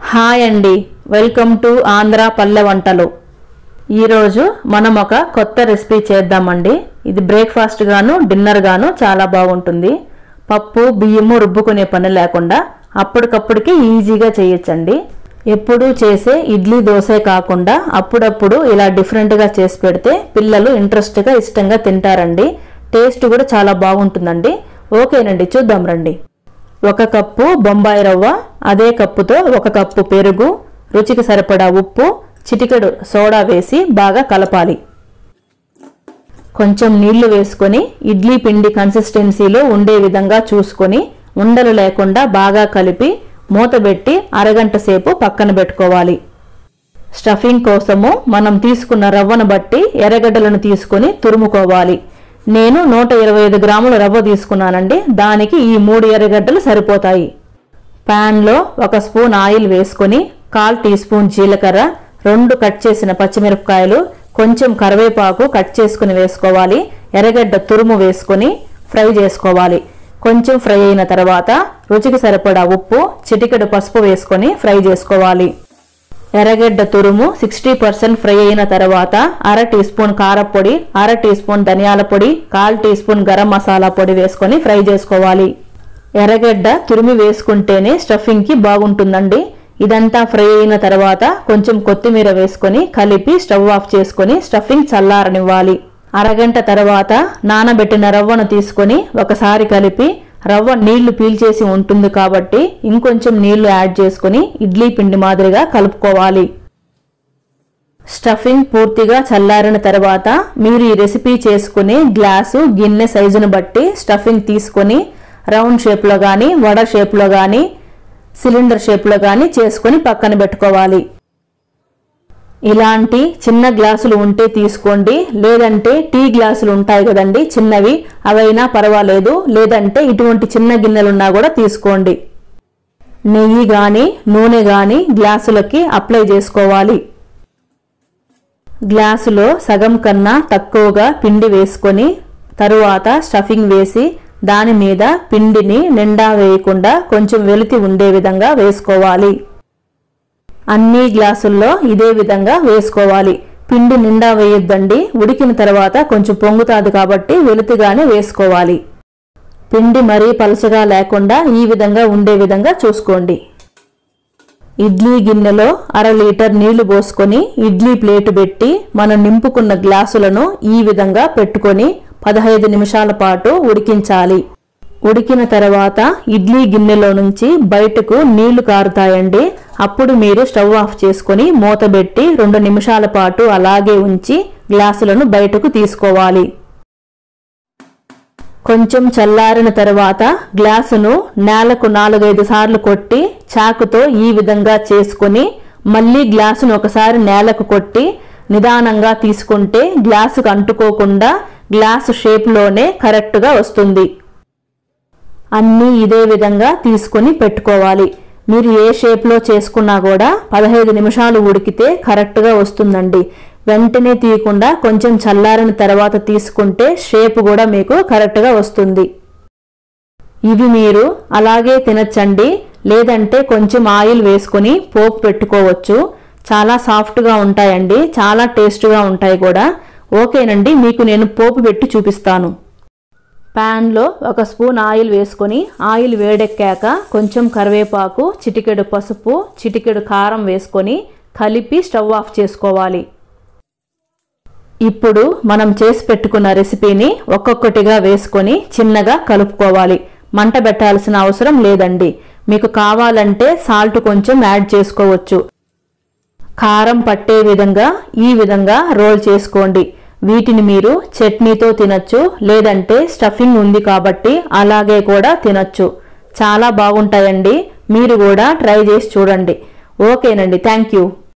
hi అండి welcome to Andhra పల్లె వంటలు ఈరోజు మనం ఒక కొత్త రెసిపీ చేద్దామండి ఇది బ్రేక్ఫాస్ట్ గాను డిన్నర్ గాను చాలా బాగుంటుంది పప్పు బియ్యము రుబ్బుకునే పని లేకుండా అప్పటికప్పుడుకి ఈజీగా చేయొచ్చండి ఎప్పుడూ చేసే ఇడ్లీ దోశే కాకుండా అప్పుడప్పుడు ఇలా డిఫరెంట్గా చేసి పెడితే పిల్లలు ఇంట్రెస్ట్గా ఇష్టంగా తింటారండి టేస్ట్ కూడా చాలా బాగుంటుందండి ఓకేనండి చూద్దాం రండి ఒక కప్పు బొంబాయి రవ్వ అదే కప్పుతో ఒక కప్పు పెరుగు రుచికి సరిపడా ఉప్పు చిటికెడు సోడా వేసి బాగా కలపాలి కొంచెం నీళ్లు వేసుకొని ఇడ్లీ పిండి కన్సిస్టెన్సీలో ఉండే విధంగా చూసుకొని ఉండలు లేకుండా బాగా కలిపి మూతబెట్టి అరగంట సేపు పక్కన పెట్టుకోవాలి స్టఫింగ్ కోసము మనం తీసుకున్న రవ్వను బట్టి ఎర్రగడ్డలను తీసుకొని తురుముకోవాలి నేను నూట ఇరవై ఐదు గ్రాముల రవ్వ తీసుకున్నానండి దానికి ఈ మూడు ఎర్రగడ్డలు సరిపోతాయి ప్యాన్లో ఒక స్పూన్ ఆయిల్ వేసుకొని కాల్ టీ స్పూన్ జీలకర్ర రెండు కట్ చేసిన పచ్చిమిరపకాయలు కొంచెం కరివేపాకు కట్ చేసుకుని వేసుకోవాలి ఎర్రగడ్డ తురుము వేసుకొని ఫ్రై చేసుకోవాలి కొంచెం ఫ్రై అయిన తర్వాత రుచికి సరిపడా ఉప్పు చిటికెడు పసుపు వేసుకొని ఫ్రై చేసుకోవాలి ఎర్రగడ్డ తురుము సిక్స్టీ పర్సెంట్ ఫ్రై అయిన తర్వాత అర టీ స్పూన్ కారపొడి అర టీ స్పూన్ ధనియాల పొడి కాల్ టీ స్పూన్ గరం మసాలా పొడి వేసుకొని ఫ్రై చేసుకోవాలి ఎర్రగడ్డ తురిమి వేసుకుంటేనే స్టఫింగ్కి బాగుంటుందండి ఇదంతా ఫ్రై అయిన తర్వాత కొంచెం కొత్తిమీర వేసుకొని కలిపి స్టవ్ ఆఫ్ చేసుకొని స్టఫింగ్ చల్లారనివ్వాలి అరగంట తర్వాత నానబెట్టిన రవ్వను తీసుకొని ఒకసారి కలిపి రవ్వ నీళ్లు పీల్చేసి ఉంటుంది కాబట్టి ఇంకొంచెం నీళ్లు యాడ్ చేసుకొని ఇడ్లీ పిండి మాదిరిగా కలుపుకోవాలి స్టఫింగ్ పూర్తిగా చల్లారిన తర్వాత మీరు ఈ రెసిపీ చేసుకునే గ్లాసు గిన్నె సైజును బట్టి స్టఫింగ్ తీసుకొని రౌండ్ షేప్లో కానీ వడ షేప్లో కానీ సిలిండర్ షేప్లో కానీ చేసుకొని పక్కన పెట్టుకోవాలి ఇలాంటి చిన్న గ్లాసులు ఉంటే తీసుకోండి లేదంటే టీ గ్లాసులు ఉంటాయి కదండి చిన్నవి అవైనా పర్వాలేదు లేదంటే ఇటువంటి చిన్న గిన్నెలున్నా కూడా తీసుకోండి నెయ్యి కానీ నూనె కానీ గ్లాసులకి అప్లై చేసుకోవాలి గ్లాసులో సగం కన్నా తక్కువగా పిండి వేసుకొని తరువాత స్టఫింగ్ వేసి దాని మీద పిండిని నిండా వేయకుండా కొంచెం వెలితి ఉండే విధంగా వేసుకోవాలి అన్ని గ్లాసుల్లో ఇదే విధంగా వేసుకోవాలి పిండి నిండా వేయొద్దండి ఉడికిన తర్వాత కొంచెం పొంగుతాది కాబట్టి వెలుతిగానే వేసుకోవాలి పిండి మరీ పలచగా లేకుండా ఈ విధంగా ఉండే విధంగా చూసుకోండి ఇడ్లీ గిన్నెలో అర లీటర్ నీళ్లు పోసుకొని ఇడ్లీ ప్లేటు పెట్టి మనం నింపుకున్న గ్లాసులను ఈ విధంగా పెట్టుకొని పదహైదు నిమిషాల పాటు ఉడికించాలి ఉడికిన తర్వాత ఇడ్లీ గిన్నెలో నుంచి బయటకు నీళ్లు కారుతాయండి అప్పుడు మీరు స్టవ్ ఆఫ్ చేసుకొని మూతబెట్టి రెండు నిమిషాల పాటు అలాగే ఉంచి గ్లాసులను బయటకు తీసుకోవాలి కొంచెం చల్లారిన తర్వాత గ్లాసును నేలకు నాలుగైదు సార్లు కొట్టి చాకుతో ఈ విధంగా చేసుకొని మళ్ళీ గ్లాసును ఒకసారి నేలకు కొట్టి నిదానంగా తీసుకుంటే గ్లాసుకు అంటుకోకుండా గ్లాసు షేప్లోనే కరెక్ట్గా వస్తుంది అన్నీ ఇదే విధంగా తీసుకొని పెట్టుకోవాలి మీరు ఏ షేప్లో చేసుకున్నా కూడా పదహైదు నిమిషాలు ఉడికితే కరెక్ట్గా వస్తుందండి వెంటనే తీయకుండా కొంచెం చల్లారిన తర్వాత తీసుకుంటే షేప్ కూడా మీకు కరెక్ట్గా వస్తుంది ఇవి మీరు అలాగే తినచ్చండి లేదంటే కొంచెం ఆయిల్ వేసుకొని పోపు పెట్టుకోవచ్చు చాలా సాఫ్ట్గా ఉంటాయండి చాలా టేస్ట్గా ఉంటాయి కూడా ఓకేనండి మీకు నేను పోపు పెట్టి చూపిస్తాను ప్యాన్లో ఒక స్పూన్ ఆయిల్ వేసుకొని ఆయిల్ వేడెక్కాక కొంచెం కరివేపాకు చిటికెడు పసుపు చిటికెడు కారం వేసుకొని కలిపి స్టవ్ ఆఫ్ చేసుకోవాలి ఇప్పుడు మనం చేసి పెట్టుకున్న రెసిపీని ఒక్కొక్కటిగా వేసుకొని చిన్నగా కలుపుకోవాలి మంట పెట్టాల్సిన అవసరం లేదండి మీకు కావాలంటే సాల్ట్ కొంచెం యాడ్ చేసుకోవచ్చు కారం పట్టే విధంగా ఈ విధంగా రోల్ చేసుకోండి వీటిని మీరు చట్నీతో తినచ్చు లేదంటే స్టఫింగ్ ఉంది కాబట్టి అలాగే కూడా తినచ్చు చాలా బాగుంటాయండి మీరు కూడా ట్రై చేసి చూడండి ఓకేనండి థ్యాంక్ యూ